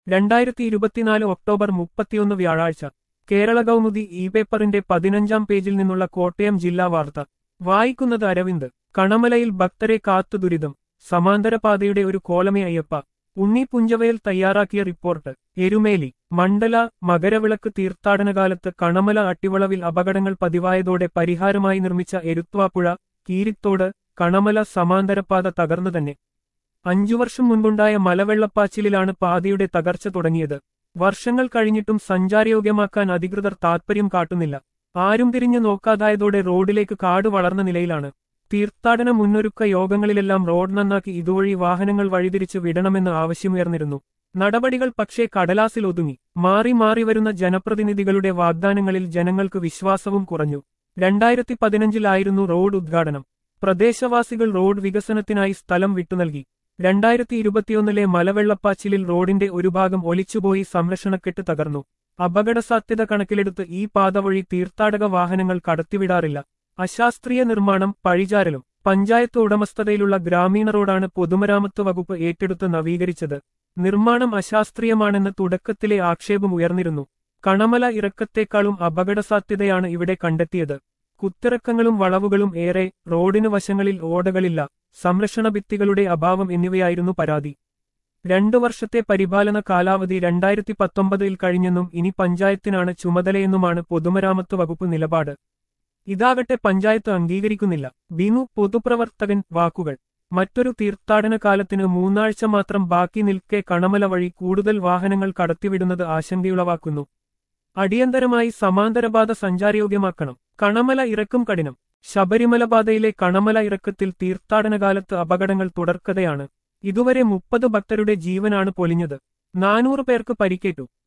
രണ്ടായിരത്തി ഇരുപത്തിനാല് ഒക്ടോബർ മുപ്പത്തിയൊന്ന് വ്യാഴാഴ്ച കേരള കൗമുദി ഇ പേപ്പറിന്റെ പതിനഞ്ചാം പേജിൽ നിന്നുള്ള കോട്ടയം ജില്ലാ വാർത്ത വായിക്കുന്നത് അരവിന്ദ് കണമലയിൽ ഭക്തരെ കാത്തു ദുരിതം സമാന്തരപാതയുടെ ഒരു കോലമേ അയ്യപ്പ ഉണ്ണി പുഞ്ചവയൽ തയ്യാറാക്കിയ റിപ്പോർട്ട് എരുമേലി മണ്ഡല മകരവിളക്ക് തീർത്ഥാടനകാലത്ത് കണമല അട്ടിവളവിൽ അപകടങ്ങൾ പതിവായതോടെ പരിഹാരമായി നിർമ്മിച്ച എരുത്വാപ്പുഴ കീരിത്തോട് കണമല സമാന്തരപാത തകർന്നു തന്നെ അഞ്ചു വർഷം മുൻപുണ്ടായ മലവെള്ളപ്പാച്ചിലിലാണ് പാതയുടെ തകർച്ച തുടങ്ങിയത് വർഷങ്ങൾ കഴിഞ്ഞിട്ടും സഞ്ചാരയോഗ്യമാക്കാൻ അധികൃതർ താത്പര്യം കാട്ടുന്നില്ല ആരും തിരിഞ്ഞു നോക്കാതായതോടെ റോഡിലേക്ക് കാട് വളർന്ന നിലയിലാണ് തീർത്ഥാടന മുന്നൊരുക്ക യോഗങ്ങളിലെല്ലാം റോഡ് നന്നാക്കി ഇതുവഴി വാഹനങ്ങൾ വഴിതിരിച്ച് വിടണമെന്ന് ആവശ്യമുയർന്നിരുന്നു നടപടികൾ പക്ഷേ കടലാസിൽ ഒതുങ്ങി മാറി മാറി വരുന്ന ജനപ്രതിനിധികളുടെ വാഗ്ദാനങ്ങളിൽ ജനങ്ങൾക്ക് വിശ്വാസവും കുറഞ്ഞു രണ്ടായിരത്തി പതിനഞ്ചിലായിരുന്നു റോഡ് ഉദ്ഘാടനം പ്രദേശവാസികൾ റോഡ് വികസനത്തിനായി സ്ഥലം വിട്ടുനൽകി രണ്ടായിരത്തി ഇരുപത്തിയൊന്നിലെ മലവെള്ളപ്പാച്ചിലിൽ റോഡിന്റെ ഒരു ഭാഗം ഒലിച്ചുപോയി സംരക്ഷണക്കെട്ട് തകർന്നു അപകടസാധ്യത കണക്കിലെടുത്ത് ഈ പാത വഴി തീർത്ഥാടക വാഹനങ്ങൾ കടത്തിവിടാറില്ല അശാസ്ത്രീയ നിർമ്മാണം പഴിചാരലും പഞ്ചായത്ത് ഉടമസ്ഥതയിലുള്ള ഗ്രാമീണ റോഡാണ് പൊതുമരാമത്ത് വകുപ്പ് ഏറ്റെടുത്ത് നവീകരിച്ചത് നിർമ്മാണം അശാസ്ത്രീയമാണെന്ന് തുടക്കത്തിലെ ആക്ഷേപം ഉയർന്നിരുന്നു കണമല ഇറക്കത്തേക്കാളും അപകടസാധ്യതയാണ് ഇവിടെ കണ്ടെത്തിയത് കുത്തിറക്കങ്ങളും വളവുകളും ഏറെ റോഡിന് വശങ്ങളിൽ ഓടകളില്ല സംരക്ഷണ ഭിത്തികളുടെ അഭാവം എന്നിവയായിരുന്നു പരാതി രണ്ടു വർഷത്തെ പരിപാലന കാലാവധി രണ്ടായിരത്തി പത്തൊമ്പതിൽ കഴിഞ്ഞെന്നും ഇനി പഞ്ചായത്തിനാണ് ചുമതലയെന്നുമാണ് പൊതുമരാമത്ത് വകുപ്പ് നിലപാട് ഇതാകട്ടെ പഞ്ചായത്ത് അംഗീകരിക്കുന്നില്ല ബിനു പൊതുപ്രവർത്തകൻ വാക്കുകൾ മറ്റൊരു തീർത്ഥാടന കാലത്തിന് മൂന്നാഴ്ച മാത്രം ബാക്കി നിൽക്കെ കണമല വഴി കൂടുതൽ വാഹനങ്ങൾ കടത്തിവിടുന്നത് ആശങ്കയുളവാക്കുന്നു അടിയന്തരമായി സമാന്തരപാത സഞ്ചാരയോഗ്യമാക്കണം കണമല ഇറക്കും കഠിനം ശബരിമല പാതയിലെ കണമല ഇറക്കത്തിൽ തീർത്ഥാടനകാലത്ത് അപകടങ്ങൾ തുടർക്കഥയാണ് ഇതുവരെ മുപ്പത് ഭക്തരുടെ ജീവനാണ് പൊലിഞ്ഞത് നാനൂറ് പേർക്ക് പരിക്കേറ്റു